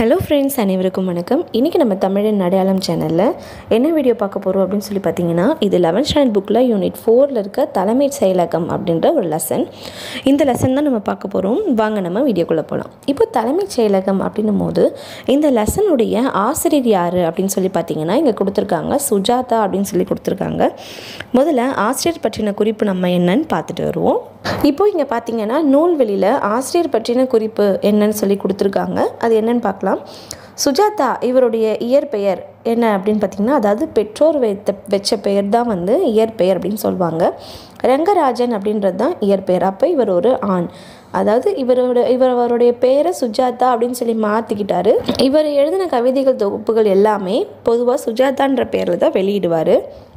hello friends அனைவருக்கும் வணக்கம் இன்றைக்கி நம்ம தமிழின் அடையாளம் சேனலில் என்ன வீடியோ பார்க்க போகிறோம் அப்படின்னு சொல்லி பார்த்தீங்கன்னா இது லெவன்த் ஸ்டாண்டர்ட் புக்கில் யூனிட் ஃபோரில் இருக்க தலைமை செயலகம் அப்படின்ற ஒரு லெசன் இந்த லெசன் தான் நம்ம பார்க்க போகிறோம் வாங்க நம்ம வீடியோக்குள்ளே போகலாம் இப்போ தலைமைச் செயலகம் அப்படின்னும் போது இந்த லெசனுடைய ஆசிரியர் யார் அப்படின்னு சொல்லி பார்த்தீங்கன்னா இங்கே கொடுத்துருக்காங்க சுஜாதா அப்படின்னு சொல்லி கொடுத்துருக்காங்க முதல்ல ஆசிரியர் பற்றின குறிப்பு நம்ம என்னன்னு பார்த்துட்டு வருவோம் இப்போ இங்கே பார்த்தீங்கன்னா நூல்வெளியில் ஆசிரியர் பற்றின குறிப்பு என்னன்னு சொல்லி கொடுத்துருக்காங்க அது என்னன்னு பார்க்கலாம் சுஜாதா இவருடைய இயற்பெயர் என்ன அப்படின்னு பார்த்தீங்கன்னா அதாவது பெற்றோர் வைத்த வச்ச பெயர் தான் வந்து இயற்பெயர் அப்படின்னு சொல்லுவாங்க ரங்கராஜன் அப்படின்றது தான் இயற்பெயர் அப்போ இவர் ஒரு ஆண் அதாவது இவரோட இவர் அவருடைய பெயரை சுஜாதா அப்படின்னு சொல்லி மாற்றிக்கிட்டாரு இவர் எழுதின கவிதைகள் தொகுப்புகள் எல்லாமே பொதுவாக சுஜாதான்ற பேரில் தான் வெளியிடுவார்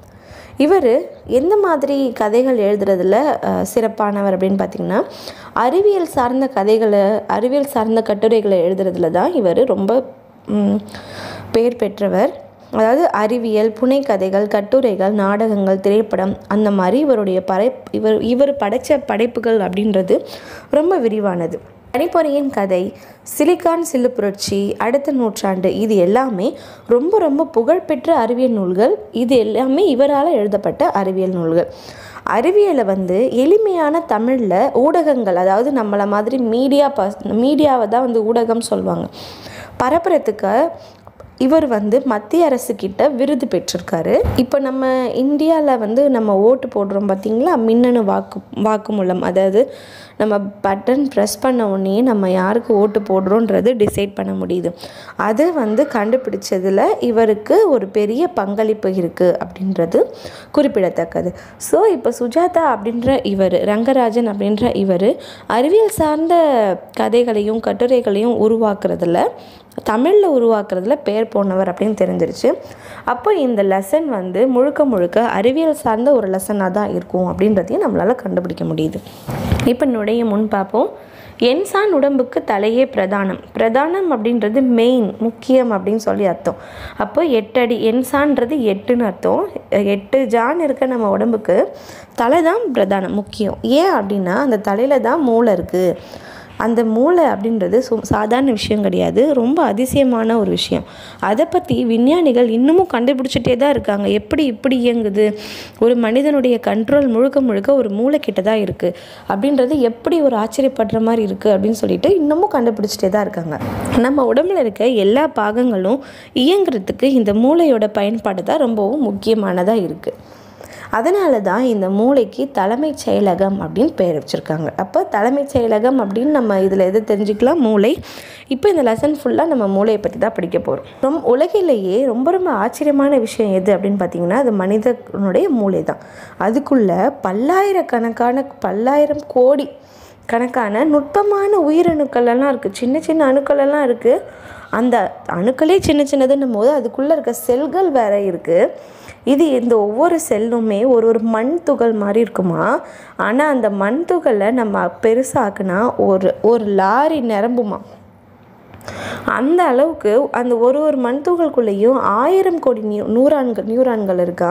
இவர் எந்த மாதிரி கதைகள் எழுதுறதுல அஹ், சிறப்பானவர் அப்படின்னு பார்த்திங்கன்னா அறிவியல் சார்ந்த கதைகளை அறிவியல் சார்ந்த கட்டுரைகளை எழுதுறதுல தான் இவர் ரொம்ப ம், பெயர் பெற்றவர் அதாவது அறிவியல் புனைக்கதைகள் கட்டுரைகள் நாடகங்கள் திரைப்படம் அந்த மாதிரி இவருடைய படை இவர் இவர் படைத்த படைப்புகள் அப்படின்றது ரொம்ப விரிவானது கணிப்பொறியின் கதை சிலிக்கான் சில்லு புரட்சி அடுத்த நூற்றாண்டு இது எல்லாமே ரொம்ப ரொம்ப புகழ்பெற்ற அறிவியல் நூல்கள் இது எல்லாமே இவரால் எழுதப்பட்ட அறிவியல் நூல்கள் அறிவியலை வந்து எளிமையான தமிழில் ஊடகங்கள் அதாவது நம்மளை மாதிரி மீடியா பஸ் மீடியாவை தான் வந்து ஊடகம் சொல்லுவாங்க பரப்புறதுக்கு இவர் வந்து மத்திய அரசுக்கிட்ட விருது பெற்றிருக்காரு இப்போ நம்ம இந்தியாவில் வந்து நம்ம ஓட்டு போடுறோம் பார்த்தீங்களா மின்னணு வாக்கு வாக்குமூலம் அதாவது நம்ம பட்டன் ப்ரெஸ் பண்ண உடனே நம்ம யாருக்கு ஓட்டு போடுறோன்றது டிசைட் பண்ண முடியுது அது வந்து கண்டுபிடிச்சதில் இவருக்கு ஒரு பெரிய பங்களிப்பு இருக்குது அப்படின்றது குறிப்பிடத்தக்கது ஸோ இப்போ சுஜாதா அப்படின்ற இவர் ரங்கராஜன் அப்படின்ற இவர் அறிவியல் சார்ந்த கதைகளையும் கட்டுரைகளையும் உருவாக்குறதுல தமிழில் உருவாக்குறதுல பேர் போனவர் அப்படின்னு தெரிஞ்சிருச்சு அப்போ இந்த லெசன் வந்து முழுக்க முழுக்க அறிவியல் சார்ந்த ஒரு லெசனாக தான் இருக்கும் அப்படின்றதையும் நம்மளால் கண்டுபிடிக்க முடியுது இப்போ நுழைய முன் பார்ப்போம் என்சான் உடம்புக்கு தலையே பிரதானம் பிரதானம் அப்படின்றது மெயின் முக்கியம் அப்படின்னு சொல்லி அர்த்தம் அப்போ எட்டடி என்சான்றது எட்டுன்னு அர்த்தம் எட்டு ஜான் இருக்க நம்ம உடம்புக்கு தலை தான் பிரதானம் முக்கியம் ஏன் அப்படின்னா அந்த தலையில் தான் மூளை இருக்குது அந்த மூளை அப்படின்றது சு சாதாரண விஷயம் கிடையாது ரொம்ப அதிசயமான ஒரு விஷயம் அதை பற்றி விஞ்ஞானிகள் இன்னமும் கண்டுபிடிச்சிட்டே தான் இருக்காங்க எப்படி இப்படி இயங்குது ஒரு மனிதனுடைய கண்ட்ரோல் முழுக்க முழுக்க ஒரு மூளைக்கிட்ட தான் இருக்குது அப்படின்றது எப்படி ஒரு ஆச்சரியப்படுற மாதிரி இருக்குது அப்படின்னு சொல்லிட்டு இன்னமும் கண்டுபிடிச்சிட்டே தான் இருக்காங்க நம்ம உடம்புல இருக்க எல்லா பாகங்களும் இயங்குறதுக்கு இந்த மூளையோட பயன்பாடு தான் ரொம்பவும் முக்கியமானதாக இருக்குது அதனால தான் இந்த மூளைக்கு தலைமைச் செயலகம் அப்படின்னு பெயர் வச்சுருக்காங்க அப்போ தலைமைச் செயலகம் அப்படின்னு நம்ம இதில் எது தெரிஞ்சுக்கலாம் மூளை இப்போ இந்த லெசன் ஃபுல்லாக நம்ம மூளையை பற்றி தான் படிக்க போகிறோம் ரொம்ப உலகிலேயே ரொம்ப ரொம்ப ஆச்சரியமான விஷயம் எது அப்படின்னு பார்த்தீங்கன்னா அது மனிதனுடைய மூளை தான் அதுக்குள்ளே பல்லாயிரக்கணக்கான பல்லாயிரம் கோடி கணக்கான நுட்பமான உயிரணுக்கள் எல்லாம் இருக்குது சின்ன சின்ன அணுக்கள் எல்லாம் இருக்குது அந்த அணுக்களே சின்ன சின்னதுன்னும் போது அதுக்குள்ளே இருக்க செல்கள் வேற இருக்குது இது இந்த ஒவ்வொரு செல்லுமே ஒரு ஒரு மண் துகள் மாதிரி இருக்குமா ஆனால் அந்த மண் துகளை நம்ம பெருசாக்குனா ஒரு ஒரு லாரி நிரம்புமா அந்த அளவுக்கு அந்த ஒரு ஒரு மண் துகள்குள்ளேயும் ஆயிரம் கோடி நியூ நியூரான்கள் நியூரான்கள் இருக்கா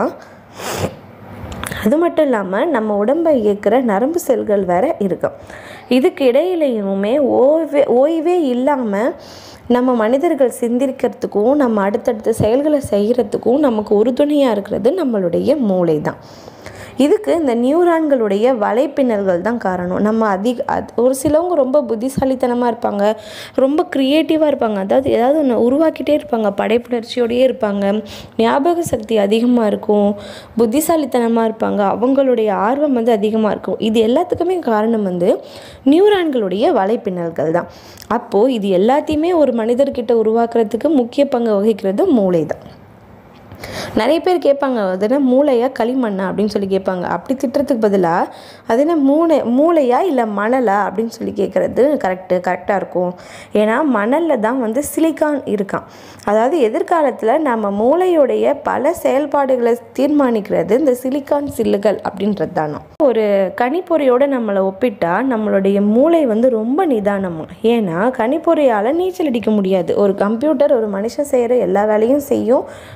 அது மட்டும் இல்லாமல் நம்ம உடம்பை இயக்குற நரம்பு செல்கள் வேற இருக்கும் இதுக்கு இடையிலையுமே ஓய்வே ஓய்வே இல்லாமல் நம்ம மனிதர்கள் சிந்திக்கிறதுக்கும் நம்ம அடுத்தடுத்த செயல்களை செய்கிறதுக்கும் நமக்கு உறுதுணையாக இருக்கிறது நம்மளுடைய மூளை தான் இதுக்கு இந்த நியூரான்களுடைய வலைப்பின்னல்கள் தான் காரணம் நம்ம அதிக அது ஒரு சிலவங்க ரொம்ப புத்திசாலித்தனமாக இருப்பாங்க ரொம்ப க்ரியேட்டிவாக இருப்பாங்க அதாவது ஏதாவது ஒன்று உருவாக்கிட்டே இருப்பாங்க படைப்புணர்ச்சியோடயே இருப்பாங்க ஞாபக சக்தி அதிகமாக இருக்கும் புத்திசாலித்தனமாக இருப்பாங்க அவங்களுடைய ஆர்வம் வந்து அதிகமாக இருக்கும் இது எல்லாத்துக்குமே காரணம் வந்து நியூரான்களுடைய வலைப்பின்னல்கள் தான் அப்போது இது எல்லாத்தையுமே ஒரு மனிதர்கிட்ட உருவாக்குறதுக்கு முக்கிய பங்கு வகிக்கிறது மூளை தான் நிறைய பேர் கேட்பாங்க அது என்ன மூளையா களிமண்ணா அப்படின்னு சொல்லி கேட்பாங்க அப்படி திட்டுறதுக்கு பதிலாக அது என்ன மூளை மூளையா இல்லை மணலா அப்படின்னு சொல்லி கேட்குறது கரெக்டு கரெக்டாக இருக்கும் ஏன்னா மணலில் தான் வந்து சிலிக்கான் இருக்கான் அதாவது எதிர்காலத்தில் நம்ம மூளையுடைய பல செயல்பாடுகளை தீர்மானிக்கிறது இந்த சிலிக்கான் சில்லுகள் அப்படின்றது தானோ ஒரு கணிப்பொறியோட நம்மளை ஒப்பிட்டா நம்மளுடைய மூளை வந்து ரொம்ப நிதானமாக ஏன்னா கணிப்பொறியால் நீச்சல் அடிக்க முடியாது ஒரு கம்ப்யூட்டர் ஒரு மனுஷன் செய்கிற எல்லா வேலையும் செய்யும் மனுஷனால்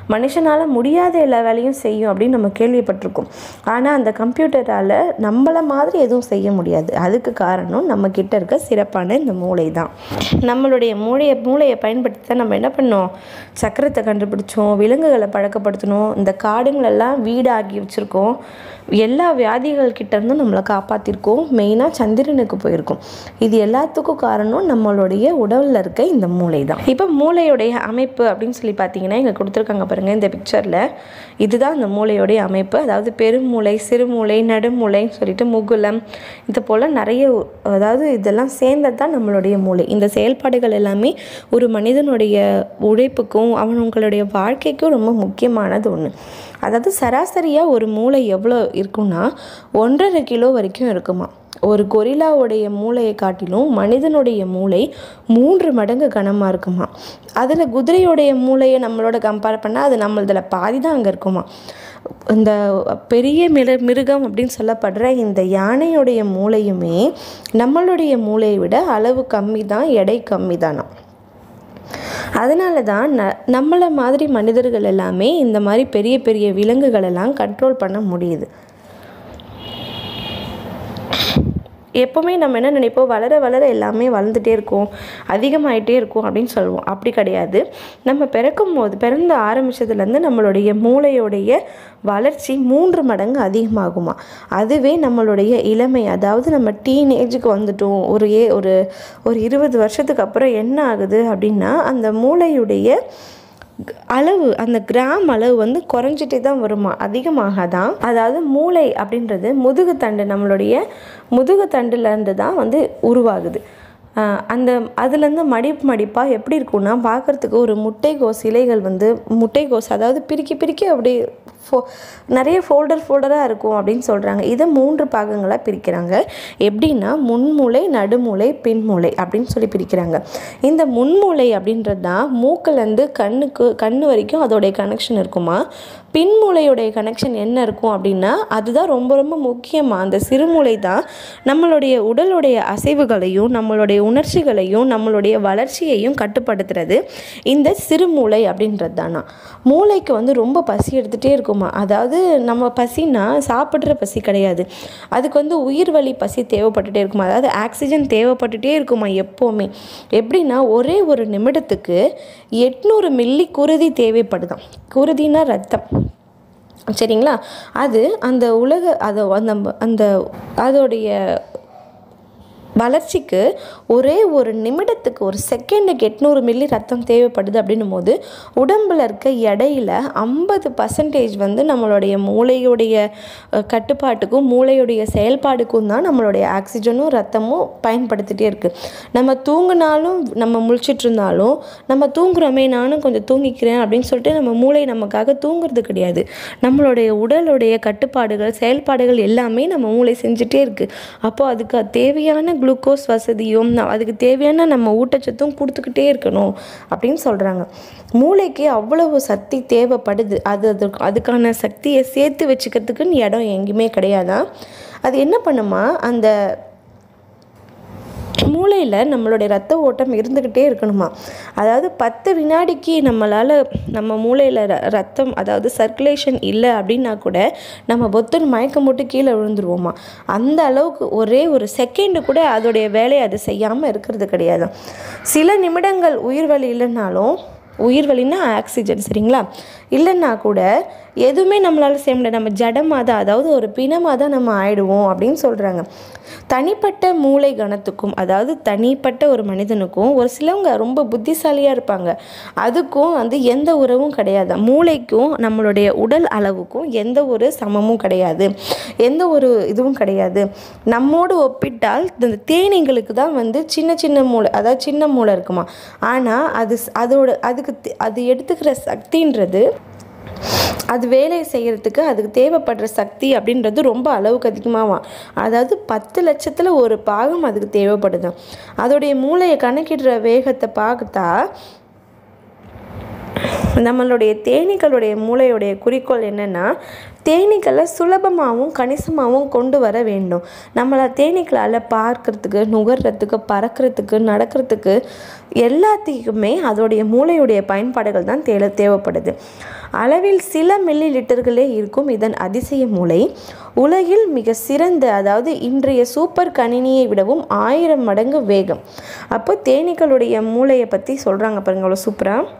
மனுஷனால் முடியாத எல்லா வேலையும் செய்யும் அப்படின்னு நம்ம கேள்விப்பட்டிருக்கோம் ஆனால் அந்த கம்ப்யூட்டரால் நம்மள மாதிரி எதுவும் செய்ய முடியாது அதுக்கு காரணம் நம்ம கிட்ட இருக்க சிறப்பான இந்த மூளை தான் நம்மளுடைய மூளையை மூளையை பயன்படுத்தி தான் நம்ம என்ன பண்ணோம் சக்கரத்தை கண்டுபிடிச்சோம் விலங்குகளை பழக்கப்படுத்தணும் இந்த காடுங்களெல்லாம் வீடாக்கி வச்சுருக்கோம் எல்லா வியாதிகள் கிட்ட இருந்தும் நம்மளை காப்பாற்றிருக்கோம் மெயினாக சந்திரனுக்கு போயிருக்கோம் இது எல்லாத்துக்கும் காரணம் நம்மளுடைய உடலில் இருக்க இந்த மூளை தான் இப்போ மூளையுடைய அமைப்பு அப்படின்னு சொல்லி பார்த்தீங்கன்னா இங்கே கொடுத்துருக்காங்க பாருங்கள் இந்த பிக்சரில் இதுதான் இந்த மூளையுடைய அமைப்பு அதாவது பெருமூளை சிறுமூளை நடுமூளைன்னு சொல்லிட்டு முகுலம் இது போல் நிறைய அதாவது இதெல்லாம் சேர்ந்தது தான் நம்மளுடைய மூளை இந்த செயல்பாடுகள் எல்லாமே ஒரு மனிதனுடைய உழைப்புக்கும் அவங்களுடைய வாழ்க்கைக்கும் ரொம்ப முக்கியமானது ஒன்று அதாவது சராசரியாக ஒரு மூளை எவ்வளோ இருக்குன்னா ஒன்றரை கிலோ வரைக்கும் இருக்குமா ஒரு கொரில்லாவுடைய மூளையை காட்டிலும் மனிதனுடைய மூளை மூன்று மடங்கு கனமாக இருக்குமா அதில் குதிரையுடைய மூளையை நம்மளோட கம்பேர் பண்ணால் அது நம்மளதில் பாதி தான் அங்கே இருக்குமா இந்த பெரிய மிரு மிருகம் அப்படின்னு சொல்லப்படுற இந்த யானையுடைய மூளையுமே நம்மளுடைய மூளையை விட அளவு கம்மி தான் எடை கம்மி தானா அதனால தான் ந நம்மளை மாதிரி மனிதர்கள் எல்லாமே இந்த மாதிரி பெரிய பெரிய விலங்குகள் எல்லாம் கண்ட்ரோல் பண்ண முடியுது எப்போவுமே நம்ம என்ன நினைப்போம் வளர வளர எல்லாமே வளர்ந்துட்டே இருக்கும் அதிகமாயிட்டே இருக்கும் அப்படின்னு சொல்லுவோம் அப்படி கிடையாது நம்ம பிறக்கும் போது பிறந்த ஆரம்பித்ததுலேருந்து நம்மளுடைய மூளையுடைய வளர்ச்சி மூன்று மடங்கு அதிகமாகுமா அதுவே நம்மளுடைய இளமை அதாவது நம்ம டீன் ஏஜுக்கு வந்துட்டோம் ஒரு ஏ ஒரு ஒரு இருபது வருஷத்துக்கு அப்புறம் என்ன ஆகுது அப்படின்னா அந்த மூளையுடைய அளவு அந்த கிராம் அளவு வந்து குறைஞ்சிட்டே தான் வருமா அதிகமாகாதான் அதாவது மூளை அப்படின்றது முதுகுத்தண்டு நம்மளுடைய முதுகுத்தண்டுலேருந்து தான் வந்து உருவாகுது ஆஹ் அந்த அதுலேருந்து மடிப்பு மடிப்பாக எப்படி இருக்கும்னா பார்க்குறதுக்கு ஒரு முட்டைகோஸ் இலைகள் வந்து முட்டைகோஸ் அதாவது பிரிக்கி பிரிக்கி அப்படி ஃபோ நிறைய ஃபோல்டர் ஃபோல்டராக இருக்கும் அப்படின்னு சொல்கிறாங்க இதை மூன்று பாகங்களாக பிரிக்கிறாங்க எப்படின்னா முன்மூளை நடுமூளை பின்மூளை அப்படின்னு சொல்லி பிரிக்கிறாங்க இந்த முன்மூளை அப்படின்றது தான் மூக்கிலேருந்து கண்ணுக்கு கண்ணு வரைக்கும் அதோடைய கனெக்ஷன் இருக்குமா பின்மூளையுடைய கனெக்ஷன் என்ன இருக்கும் அப்படின்னா அதுதான் ரொம்ப ரொம்ப முக்கியமாக அந்த சிறுமூளை தான் நம்மளுடைய உடலுடைய அசைவுகளையும் நம்மளுடைய உணர்ச்சிகளையும் நம்மளுடைய வளர்ச்சியையும் கட்டுப்படுத்துறது இந்த சிறுமூளை அப்படின்றது தானா மூளைக்கு வந்து ரொம்ப பசி எடுத்துகிட்டே இருக்குமா அதாவது நம்ம பசினா சாப்பிட்ற பசி கிடையாது அதுக்கு வந்து உயிர் வழி பசி தேவைப்பட்டுட்டே இருக்குமா அதாவது ஆக்சிஜன் தேவைப்பட்டுட்டே இருக்குமா எப்போவுமே எப்படின்னா ஒரே ஒரு நிமிடத்துக்கு எட்நூறு மில்லி குருதி தேவைப்படுதாம் குருதினா ரத்தம் சரிங்களா அது அந்த உலக அதை அந்த அந்த அதோடைய வளர்ச்சிக்கு ஒரே ஒரு நிமிடத்துக்கு ஒரு செகண்டுக்கு எட்நூறு மில்லி ரத்தம் தேவைப்படுது அப்படின்னும் போது உடம்பில் இருக்க எடையில் ஐம்பது பர்சன்டேஜ் வந்து நம்மளுடைய மூளையுடைய அஹ், கட்டுப்பாட்டுக்கும் மூளையுடைய செயல்பாடுக்கும் தான் நம்மளுடைய ஆக்சிஜனும் ரத்தமும் பயன்படுத்திகிட்டே இருக்குது நம்ம தூங்கினாலும் நம்ம முழிச்சிட்டு இருந்தாலும் நம்ம தூங்குறோமே நானும் கொஞ்சம் தூங்கிக்கிறேன் அப்படின்னு சொல்லிட்டு நம்ம மூளை நமக்காக தூங்குறது கிடையாது நம்மளுடைய உடலுடைய கட்டுப்பாடுகள் செயல்பாடுகள் எல்லாமே நம்ம மூளை செஞ்சுட்டே இருக்குது அப்போ அதுக்கு தேவையான குளுக்கோஸ் வசதியும் ந- அதுக்கு தேவையான நம்ம ஊட்டச்சத்தும் கொடுத்துக்கிட்டே இருக்கணும் அப்படின்னு சொல்கிறாங்க மூளைக்கு அவ்வளவு சக்தி தேவைப்படுது அது அதுக்கு அதுக்கான சக்தியை சேர்த்து வச்சுக்கிறதுக்குன்னு இடம் எங்கேயுமே கிடையாதான் அது என்ன பண்ணுமா அந்த மூளையில் நம்மளுடைய ரத்த ஓட்டம் இருந்துக்கிட்டே இருக்கணுமா அதாவது பத்து வினாடிக்கு நம்மளால் நம்ம மூளையில் ர ரத்தம் அதாவது சர்க்குலேஷன் இல்லை அப்படின்னா கூட நம்ம பொத்துன்னு மயக்கம் போட்டு கீழே விழுந்துருவோமா அந்த அளவுக்கு ஒரே ஒரு செகண்டு கூட அதோடைய வேலையை அது செய்யாமல் இருக்கிறது கிடையாது சில நிமிடங்கள் உயிர் வலி இல்லைன்னாலும் உயிர் வலின்னா ஆக்சிஜன் சரிங்களா இல்லைன்னா கூட எதுவுமே நம்மளால் செய்ய முடியாது நம்ம ஜடமாக தான் அதாவது ஒரு பிணமாக தான் நம்ம ஆயிடுவோம் அப்படின்னு சொல்கிறாங்க தனிப்பட்ட மூளை கணத்துக்கும் அதாவது தனிப்பட்ட ஒரு மனிதனுக்கும் ஒரு சிலவங்க ரொம்ப புத்திசாலியாக இருப்பாங்க அதுக்கும் வந்து எந்த உறவும் கிடையாது மூளைக்கும் நம்மளுடைய உடல் அளவுக்கும் எந்த ஒரு சமமும் கிடையாது எந்த ஒரு இதுவும் கிடையாது நம்மோடு ஒப்பிட்டால் இந்த தேனீங்களுக்கு தான் வந்து சின்ன சின்ன மூளை அதாவது சின்ன மூளை இருக்குமா ஆனால் அது ஸ்- அதோட அதுக்கு தே- அது எடுத்துக்கிற சக்தின்றது அது வேலை செய்கிறதுக்கு அதுக்கு தேவைப்படுற சக்தி அப்படின்றது ரொம்ப அளவுக்கு அதிகமாகும் அதாவது பத்து லட்சத்தில் ஒரு பாகம் அதுக்கு தேவைப்படுதாம் அதோடைய மூளையை கணக்கிடுற வேகத்தை பார்த்தா நம்மளுடைய தேனீக்களுடைய மூளையுடைய குறிக்கோள் என்னென்னா தேனீக்களை சுலபமாகவும் கணிசமாகவும் கொண்டு வர வேண்டும் நம்மளை தேனீக்களால் பார்க்கறதுக்கு நுகர்றதுக்கு பறக்கிறதுக்கு நடக்கிறதுக்கு எல்லாத்துக்குமே அதோடைய மூளையுடைய பயன்பாடுகள் தான் தேவை தேவைப்படுது அளவில் சில மில்லி லிட்டர்களே இருக்கும் இதன் அதிசய மூளை உலகில் மிக சிறந்த அதாவது இன்றைய சூப்பர் கணினியை விடவும் ஆயிரம் மடங்கு வேகம் அப்போ தேனீக்களுடைய மூளையை பற்றி சொல்கிறாங்க பாருங்க அவ்வளோ சூப்பராக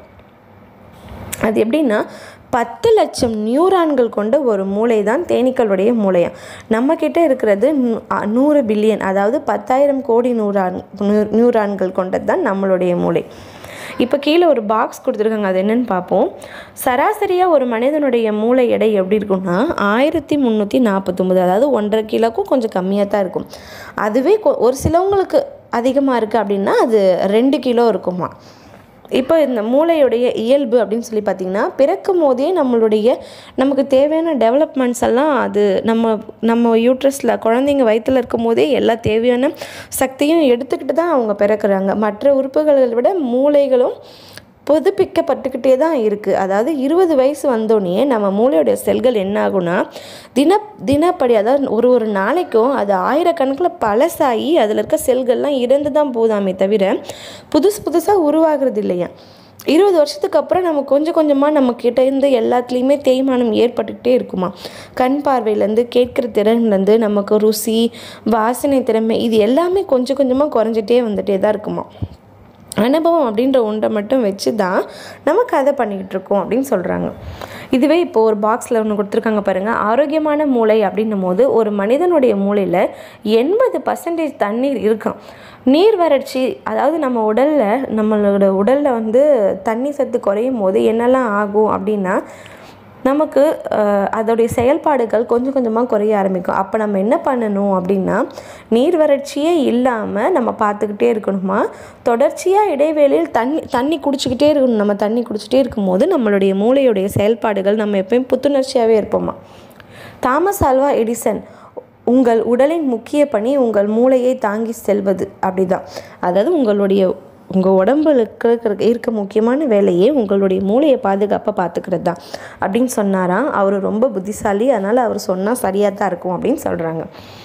அது எப்படின்னா பத்து லட்சம் நியூரான்கள் கொண்ட ஒரு மூளை தான் தேனீக்களுடைய மூளையா நம்மக்கிட்ட இருக்கிறது நூ- அ, நூறு பில்லியன் அதாவது பத்தாயிரம் கோடி நியூரான் நியூ- நியூரான்கள் கொண்டது தான் நம்மளுடைய மூளை இப்போ கீழே ஒரு பாக்ஸ் கொடுத்துருக்காங்க அது என்னன்னு பார்ப்போம் சராசரியாக ஒரு மனிதனுடைய மூளை எடை எப்படி இருக்கும்னா ஆயிரத்தி முந்நூற்றி நாற்பத்தொம்பது அதாவது ஒன்றரை கிலோக்கும் கொஞ்சம் கம்மியாக தான் இருக்கும் அதுவே கொ- ஒரு சிலவங்களுக்கு அதிகமாக இருக்குது அப்படின்னா அது ரெண்டு கிலோ இருக்குமா இப்போ இந்த மூளையுடைய இயல்பு அப்படின்னு சொல்லி பார்த்தீங்கன்னா பிறக்கும் போதே நம்மளுடைய நமக்கு தேவையான டெவலப்மெண்ட்ஸ் எல்லாம் அது நம்ம நம்ம யூட்ரஸில் குழந்தைங்க வயிற்றில் இருக்கும் போதே எல்லா தேவையான சக்தியும் எடுத்துக்கிட்டு தான் அவங்க பிறக்கிறாங்க மற்ற உறுப்புகளை விட மூளைகளும் புதுப்பிக்கப்பட்டுக்கிட்டே தான் இருக்குது அதாவது இருபது வயசு வந்தோடனே நம்ம மூளையோட செல்கள் என்ன ஆகும்னா தின தினப்படி அதாவது ஒரு ஒரு நாளைக்கும் அது ஆயிரக்கணக்கில் பழசாகி அதில் இருக்க செல்கள்லாம் இறந்து தான் போதாமே தவிர புதுசு புதுசாக உருவாகிறது இல்லையா இருபது வருஷத்துக்கு அப்புறம் நம்ம கொஞ்சம் கொஞ்சமாக நம்ம கிட்ட இருந்து எல்லாத்துலேயுமே தேய்மானம் ஏற்பட்டுக்கிட்டே இருக்குமா கண் பார்வையிலேருந்து கேட்குற திறன்லேருந்து நமக்கு ருசி வாசனை திறமை இது எல்லாமே கொஞ்சம் கொஞ்சமாக குறைஞ்சிட்டே வந்துட்டே தான் இருக்குமா அனுபவம் அப்படின்ற ஒன்றை மட்டும் வச்சு தான் நம்ம கதை பண்ணிக்கிட்டு இருக்கோம் அப்படின்னு சொல்கிறாங்க இதுவே இப்போ ஒரு பாக்ஸில் ஒன்று கொடுத்துருக்காங்க பாருங்கள் ஆரோக்கியமான மூளை அப்படின்னும் போது ஒரு மனிதனுடைய மூளையில் எண்பது பர்சன்டேஜ் தண்ணீர் இருக்கும் நீர் வறட்சி அதாவது நம்ம உடலில் நம்மளோட உடலில் வந்து தண்ணி சத்து குறையும் போது என்னெல்லாம் ஆகும் அப்படின்னா நமக்கு அஹ், அதோடைய செயல்பாடுகள் கொஞ்சம் கொஞ்சமாக குறைய ஆரம்பிக்கும் அப்போ நம்ம என்ன பண்ணணும் அப்படின்னா நீர் வறட்சியே இல்லாமல் நம்ம பார்த்துக்கிட்டே இருக்கணுமா தொடர்ச்சியாக இடைவேளையில் தண்ணி தண்ணி குடிச்சிக்கிட்டே இருக்கணும் நம்ம தண்ணி குடிச்சிட்டே இருக்கும்போது நம்மளுடைய மூளையுடைய செயல்பாடுகள் நம்ம எப்பயும் புத்துணர்ச்சியாகவே இருப்போமா தாமஸ் ஆல்வா எடிசன் உங்கள் உடலின் முக்கிய பணி உங்கள் மூளையை தாங்கி செல்வது அப்படிதான் அதாவது உங்களுடைய உங்கள் உடம்புக்கு இருக்கிற இருக்க முக்கியமான வேலையே உங்களுடைய மூளையை பாதுகாப்பாக பார்த்துக்கிறது தான் அப்படின்னு சொன்னாராம் அவர் ரொம்ப புத்திசாலி அதனால் அவர் சொன்னால் சரியாக தான் இருக்கும் அப்படின்னு சொல்கிறாங்க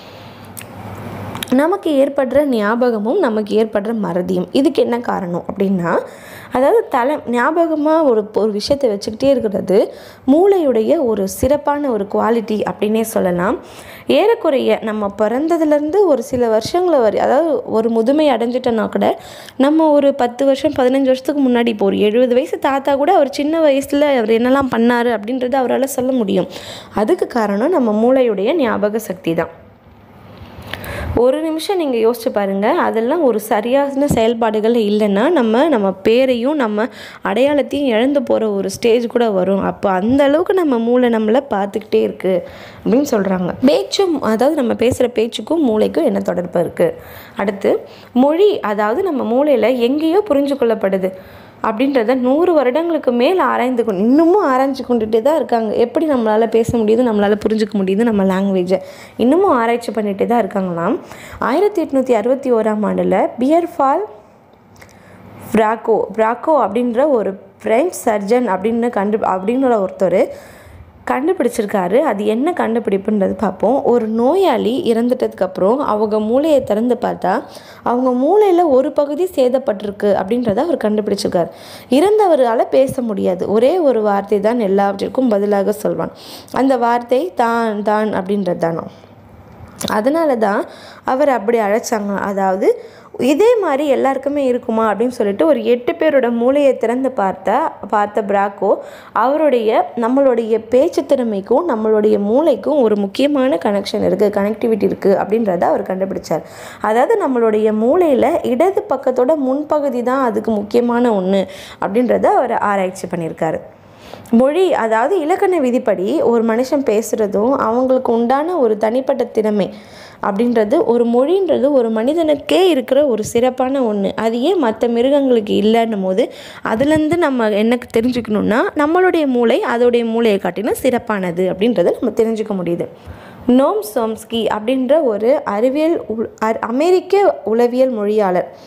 நமக்கு ஏற்படுற ஞாபகமும் நமக்கு ஏற்படுற மறதியும் இதுக்கு என்ன காரணம் அப்படின்னா அதாவது தலை ஞாபகமாக ஒரு ஒரு விஷயத்தை வச்சுக்கிட்டே இருக்கிறது மூளையுடைய ஒரு சிறப்பான ஒரு குவாலிட்டி அப்படின்னே சொல்லலாம் ஏறக்குறைய நம்ம பிறந்ததுலேருந்து ஒரு சில வருஷங்களை வரை அதாவது ஒரு முதுமை அடைஞ்சிட்டோன்னா கூட நம்ம ஒரு பத்து வருஷம் பதினஞ்சு வருஷத்துக்கு முன்னாடி இப்போ ஒரு எழுபது வயசு தாத்தா கூட அவர் சின்ன வயசில் அவர் என்னெல்லாம் பண்ணார் அப்படின்றத அவரால் சொல்ல முடியும் அதுக்கு காரணம் நம்ம மூளையுடைய ஞாபக சக்தி தான் ஒரு நிமிஷம் நீங்கள் யோசிச்சு பாருங்கள் அதெல்லாம் ஒரு சரியான செயல்பாடுகள் இல்லைன்னா நம்ம நம்ம பேரையும் நம்ம அடையாளத்தையும் இழந்து போகிற ஒரு ஸ்டேஜ் கூட வரும் அப்போ அந்த அளவுக்கு நம்ம மூளை நம்மளை பார்த்துக்கிட்டே இருக்குது அப்படின்னு சொல்கிறாங்க பேச்சும் அதாவது நம்ம பேசுகிற பேச்சுக்கும் மூளைக்கும் என்ன தொடர்பு இருக்குது அடுத்து மொழி அதாவது நம்ம மூளையில் எங்கேயோ புரிஞ்சு கொள்ளப்படுது அப்படின்றத நூறு வருடங்களுக்கு மேல் ஆராய்ந்து கொண்டு இன்னமும் ஆராய்ச்சி கொண்டுட்டே தான் இருக்காங்க எப்படி நம்மளால் பேச முடியுது நம்மளால் புரிஞ்சுக்க முடியுது நம்ம லாங்குவேஜை இன்னமும் ஆராய்ச்சி பண்ணிகிட்டே தான் இருக்காங்களாம் ஆயிரத்தி எட்நூற்றி அறுபத்தி ஓராம் ஆண்டில் பியர்ஃபால் பிராக்கோ பிராக்கோ அப்படின்ற ஒரு ஃப்ரெஞ்ச் சர்ஜன் அப்படின்னு கண்டு அப்படின்ற ஒருத்தர் கண்டுபிடிச்சிருக்காரு அது என்ன கண்டுபிடிப்புன்றது பார்ப்போம் ஒரு நோயாளி இறந்துட்டதுக்கப்புறம் அவங்க மூளையை திறந்து பார்த்தா அவங்க மூளையில் ஒரு பகுதி சேதப்பட்டிருக்கு அப்படின்றத அவர் கண்டுபிடிச்சிருக்காரு இறந்தவரால் பேச முடியாது ஒரே ஒரு வார்த்தை தான் எல்லாவற்றிற்கும் பதிலாக சொல்வான் அந்த வார்த்தை தான் தான் அப்படின்றது தானோ அதனால தான் அவர் அப்படி அழைச்சாங்க அதாவது இதே மாதிரி எல்லாருக்குமே இருக்குமா அப்படின்னு சொல்லிட்டு ஒரு எட்டு பேரோட மூளையை திறந்து பார்த்தா பார்த்த பிராக்கோ அவருடைய நம்மளுடைய பேச்சு திறமைக்கும் நம்மளுடைய மூளைக்கும் ஒரு முக்கியமான கனெக்ஷன் இருக்குது கனெக்டிவிட்டி இருக்குது அப்படின்றத அவர் கண்டுபிடிச்சார் அதாவது நம்மளுடைய மூளையில் இடது பக்கத்தோட முன்பகுதி தான் அதுக்கு முக்கியமான ஒன்று அப்படின்றத அவர் ஆராய்ச்சி பண்ணியிருக்காரு மொழி அதாவது இலக்கண விதிப்படி ஒரு மனுஷன் பேசுகிறதும் அவங்களுக்கு உண்டான ஒரு தனிப்பட்ட திறமை அப்படின்றது ஒரு மொழின்றது ஒரு மனிதனுக்கே இருக்கிற ஒரு சிறப்பான ஒன்று அது ஏன் மற்ற மிருகங்களுக்கு இல்லைன்னும் போது அதுலேருந்து நம்ம என்ன தெரிஞ்சுக்கணுன்னா நம்மளுடைய மூளை அதோடைய மூளையை காட்டிலும் சிறப்பானது அப்படின்றத நம்ம தெரிஞ்சுக்க முடியுது நோம் சோம்ஸ்கி அப்படின்ற ஒரு அறிவியல் உ- அ- அமெரிக்க உளவியல் மொழியாளர்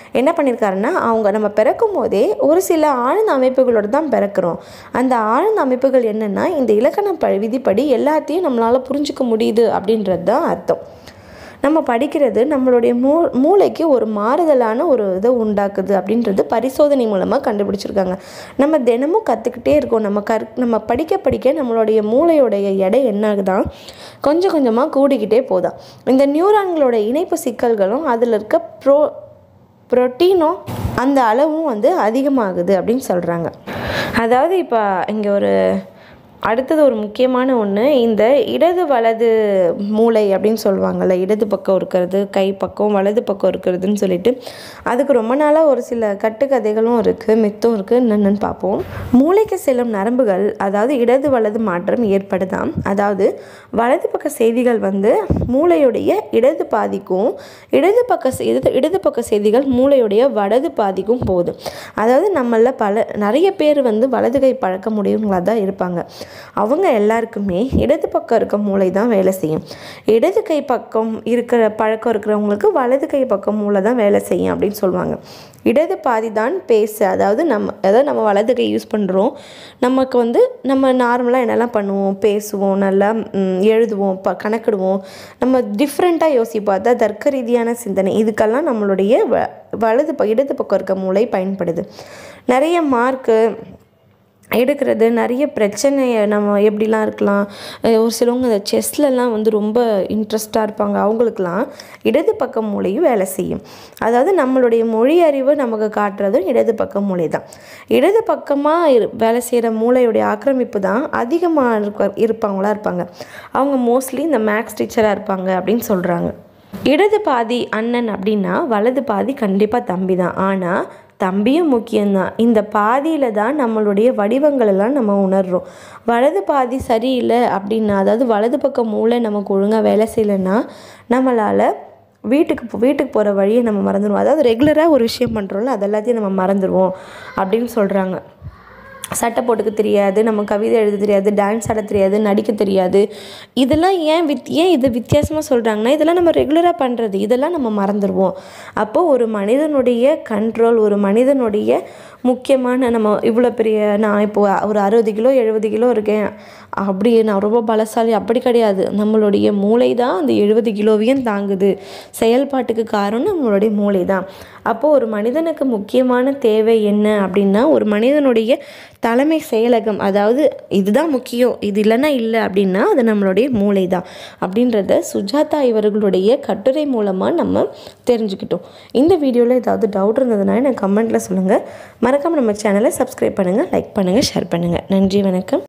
என்ன பண்ணியிருக்காருன்னா அவங்க நம்ம பிறக்கும் போதே ஒரு சில ஆழ்ந்த அமைப்புகளோடு தான் பிறக்கிறோம் அந்த ஆழ்ந்த அமைப்புகள் என்னென்னா இந்த இலக்கண ப விதிப்படி எல்லாத்தையும் நம்மளால் புரிஞ்சுக்க முடியுது அப்படின்றது தான் அர்த்தம் நம்ம படிக்கிறது நம்மளுடைய மூ மூளைக்கு ஒரு மாறுதலான ஒரு இதை உண்டாக்குது அப்படின்றது பரிசோதனை மூலமாக கண்டுபிடிச்சிருக்காங்க நம்ம தினமும் கற்றுக்கிட்டே இருக்கோம் நம்ம கற் நம்ம படிக்க படிக்க நம்மளுடைய மூளையோடைய எடை என்ன ஆகுதான் கொஞ்சம் கொஞ்சமாக கூடிக்கிட்டே போதான் இந்த நியூரான்களோட இணைப்பு சிக்கல்களும் அதில் இருக்க ப்ரோ ப்ரோட்டீனும் அந்த அளவும் வந்து அதிகமாகுது அப்படின்னு சொல்கிறாங்க அதாவது இப்போ இங்கே ஒரு அடுத்தது ஒரு முக்கியமான ஒன்று இந்த இடது வலது மூளை அப்படின்னு சொல்லுவாங்கள்ல இடது பக்கம் இருக்கிறது கை பக்கம் வலது பக்கம் இருக்கிறதுன்னு சொல்லிட்டு அதுக்கு ரொம்ப நாளாக ஒரு சில கட்டுக்கதைகளும் இருக்குது மித்தும் இருக்குது என்னென்னு பார்ப்போம் மூளைக்கு செல்லும் நரம்புகள் அதாவது இடது வலது மாற்றம் ஏற்படுதாம் அதாவது வலது பக்க செய்திகள் வந்து மூளையுடைய இடது பாதிக்கும் இடது பக்க செ- இடது இடது பக்க செய்திகள் மூளையுடைய வலது பாதிக்கும் போகுது அதாவது நம்மள பல நிறைய பேர் வந்து வலது கை பழக்க முடியுங்களா தான் இருப்பாங்க அவங்க எல்லாருக்குமே இடது பக்கம் இருக்க மூளை தான் வேலை செய்யும் இடது கை பக்கம் இருக்கிற பழக்கம் இருக்கிறவங்களுக்கு வலது கை பக்கம் மூளை தான் வேலை செய்யும் அப்படின்னு சொல்லுவாங்க இடது பாதி தான் பேச அதாவது நம்ம அதாவது நம்ம வலது கை யூஸ் பண்ணுறோம் நமக்கு வந்து நம்ம நார்மலாக என்னெல்லாம் பண்ணுவோம் பேசுவோம் நல்லா ம், எழுதுவோம் ப கணக்கிடுவோம் நம்ம டிஃப்ரெண்ட்டாக யோசிப்போம் அதான் தர்க்க ரீதியான சிந்தனை இதுக்கெல்லாம் நம்மளுடைய வ வலது ப இடது பக்கம் இருக்க மூளை பயன்படுது நிறைய மார்க்கு எடுக்கிறது நிறைய பிரச்சனையை நம்ம எப்படிலாம் இருக்கலாம் அஹ் ஒரு சிலவங்க இந்த செஸ்லலாம் வந்து ரொம்ப இன்ட்ரெஸ்டாக இருப்பாங்க அவங்களுக்குலாம் இடது பக்க மூளையும் வேலை செய்யும் அதாவது நம்மளுடைய மொழி அறிவு நமக்கு காட்டுறதும் இடது பக்க மூளை தான் இடது பக்கமாக இரு வேலை செய்கிற மூளையுடைய ஆக்கிரமிப்பு தான் அதிகமாக இருக்க இருப்பாங்களா இருப்பாங்க அவங்க மோஸ்ட்லி இந்த மேக்ஸ் டீச்சராக இருப்பாங்க அப்படின்னு சொல்கிறாங்க இடது பாதி அண்ணன் அப்படின்னா வலது பாதி கண்டிப்பாக தம்பி தான் ஆனால் தம்பியும் முக்கியம்தான் இந்த பாதியில் தான் நம்மளுடைய வடிவங்கள் எல்லாம் நம்ம உணர்றோம் வலது பாதி சரியில்லை அப்படின்னா அதாவது வலது பக்கம் மூளை நமக்கு ஒழுங்காக வேலை செய்யலைன்னா நம்மளால் வீட்டுக்கு போ- வீட்டுக்கு போகிற வழியை நம்ம மறந்துடுவோம் அதாவது ரெகுலராக ஒரு விஷயம் பண்ணுறோம்ல அது எல்லாத்தையும் நம்ம மறந்துடுவோம் அப்படின்னு சொல்கிறாங்க சட்டை போட்டுக்க தெரியாது நம்ம கவிதை எழுத தெரியாது டான்ஸ் ஆட தெரியாது நடிக்க தெரியாது இதெல்லாம் ஏன் வித் ஏன் இது வித்தியாசமாக சொல்கிறாங்கன்னா இதெல்லாம் நம்ம ரெகுலராக பண்ணுறது இதெல்லாம் நம்ம மறந்துடுவோம் அப்போது ஒரு மனிதனுடைய கண்ட்ரோல் ஒரு மனிதனுடைய முக்கியமான நம்ம இவ்வளோ பெரிய நான் இப்போ ஒரு அறுபது கிலோ எழுபது கிலோ இருக்கேன் அப்படி நான் ரொம்ப பலசாலி அப்படி கிடையாது நம்மளுடைய மூளை தான் அந்த எழுபது கிலோவையும் தாங்குது செயல்பாட்டுக்கு காரணம் நம்மளுடைய மூளை தான் அப்போது ஒரு மனிதனுக்கு முக்கியமான தேவை என்ன அப்படின்னா ஒரு மனிதனுடைய தலைமை செயலகம் அதாவது இதுதான் முக்கியம் இது இல்லைன்னா இல்லை அப்படின்னா அது நம்மளுடைய மூளை தான் அப்படின்றத சுஜாதா இவர்களுடைய கட்டுரை மூலமாக நம்ம தெரிஞ்சுக்கிட்டோம் இந்த வீடியோவில் ஏதாவது டவுட் இருந்ததுன்னா எனக்கு கமெண்ட்டில் சொல்லுங்கள் மறக்காமல் நம்ம சேனலை சப்ஸ்கிரைப் பண்ணுங்கள் லைக் பண்ணுங்கள் ஷேர் பண்ணுங்கள் நன்றி வணக்கம்